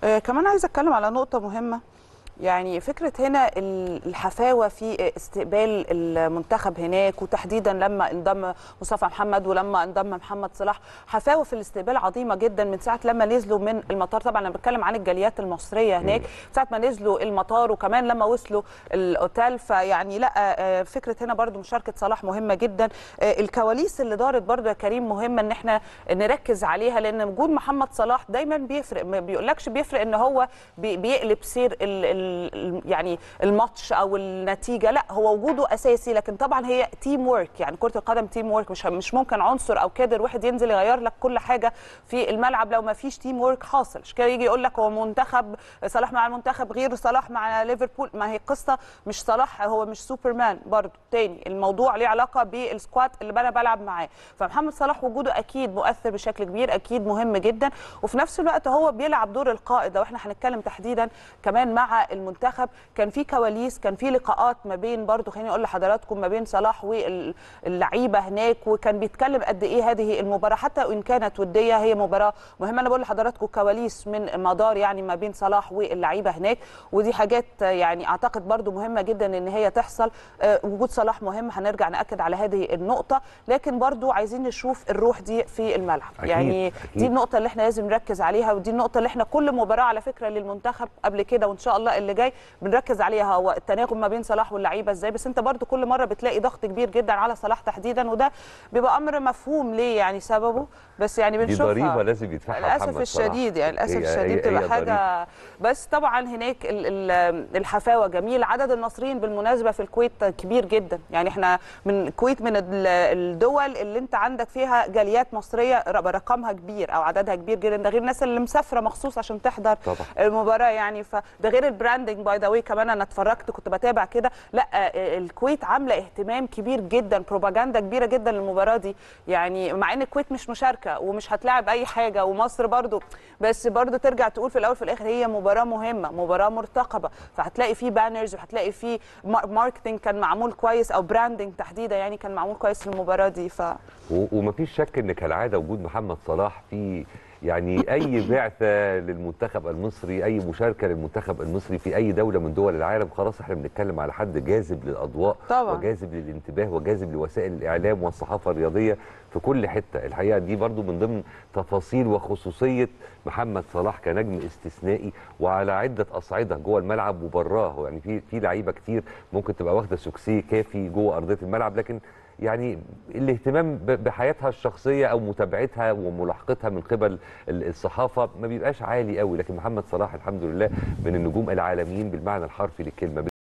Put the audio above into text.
آه كمان عايزه اتكلم على نقطه مهمه يعني فكره هنا ال- الحفاوه في استقبال المنتخب هناك وتحديدا لما انضم مصطفى محمد ولما انضم محمد صلاح حفاوه في الاستقبال عظيمه جدا من ساعه لما نزلوا من المطار طبعا انا بتكلم عن الجاليات المصريه هناك ساعه ما نزلوا المطار وكمان لما وصلوا الاوتيل فيعني لا آه، فكره هنا برضو مشاركه صلاح مهمه جدا آه، الكواليس اللي دارت برضو يا كريم مهمه ان احنا نركز عليها لان وجود محمد صلاح دايما بيفرق ما بيقولكش بيفرق ان هو بي- بيقلب سير ال ال يعني الماتش او النتيجه لا هو وجوده اساسي لكن طبعا هي تيم وورك يعني كره القدم تيم وورك مش مش ممكن عنصر او كادر واحد ينزل يغير لك كل حاجه في الملعب لو ما فيش تيم وورك حاصل مش كده يجي يقول لك هو منتخب صلاح مع المنتخب غير صلاح مع ليفربول ما هي قصه مش صلاح هو مش سوبرمان برضو تاني الموضوع ليه علاقه بالسكواد اللي انا بلعب معاه فمحمد صلاح وجوده اكيد مؤثر بشكل كبير اكيد مهم جدا وفي نفس الوقت هو بيلعب دور القائد لو احنا هنتكلم تحديدا كمان مع المنتخب كان في كواليس كان في لقاءات ما بين برضو خليني اقول لحضراتكم ما بين صلاح واللعيبه هناك وكان بيتكلم قد ايه هذه المباراه حتى وان كانت وديه هي مباراه مهمه انا بقول لحضراتكم كواليس من مدار يعني ما بين صلاح واللعيبه هناك ودي حاجات يعني اعتقد برضو مهمه جدا ان هي تحصل آه، وجود صلاح مهم هنرجع ناكد على هذه النقطه لكن برضو عايزين نشوف الروح دي في الملعب أكيد، يعني أكيد. دي النقطه اللي احنا لازم نركز عليها ودي النقطه اللي احنا كل مباراه على فكره للمنتخب قبل كده وان شاء الله اللي جاي بنركز عليها هو التناغم ما بين صلاح واللعيبه ازاي بس انت برضو كل مره بتلاقي ضغط كبير جدا على صلاح تحديدا وده بيبقى امر مفهوم ليه يعني سببه بس يعني دي بنشوفها ضريبه لازم يدفعها للاسف محمد صلاح. الشديد يعني للاسف هي- الشديد هي- بتبقى هي حاجه بس طبعا هناك ال- ال- الحفاوه جميل عدد المصريين بالمناسبه في الكويت كبير جدا يعني احنا من الكويت من ال- الدول اللي انت عندك فيها جاليات مصريه ر- رقمها كبير او عددها كبير جدا ده غير الناس اللي مسافره مخصوص عشان تحضر طبعا. المباراه يعني فده غير البراندنج باي ذا واي كمان انا اتفرجت كنت بتابع كده لا آه، الكويت عامله اهتمام كبير جدا بروباجندا كبيره جدا للمباراه دي يعني مع ان الكويت مش مشاركه ومش هتلاعب اي حاجه ومصر برضو بس برضو ترجع تقول في الاول في الاخر هي مباراه مهمه مباراه مرتقبه فهتلاقي في بانرز وهتلاقي في مار- ماركتينج كان معمول كويس او براندنج تحديدا يعني كان معمول كويس في المباراه دي ف و- ومفيش شك ان كالعاده وجود محمد صلاح في يعني اي بعثه للمنتخب المصري اي مشاركه للمنتخب المصري في اي دوله من دول العالم خلاص احنا بنتكلم على حد جاذب للاضواء طبعاً. وجاذب للانتباه وجاذب لوسائل الاعلام والصحافه الرياضيه في كل حته الحقيقه دي برضو من ضمن تفاصيل وخصوصيه محمد صلاح كنجم استثنائي وعلى عده اصعده جوه الملعب وبراه يعني في في لعيبه كتير ممكن تبقى واخده سوكسيه كافي جوه ارضيه الملعب لكن يعني الاهتمام ب- بحياتها الشخصيه او متابعتها وملاحقتها من قبل ال- الصحافه ما بيبقاش عالي قوي لكن محمد صلاح الحمد لله من النجوم العالميين بالمعنى الحرفي للكلمه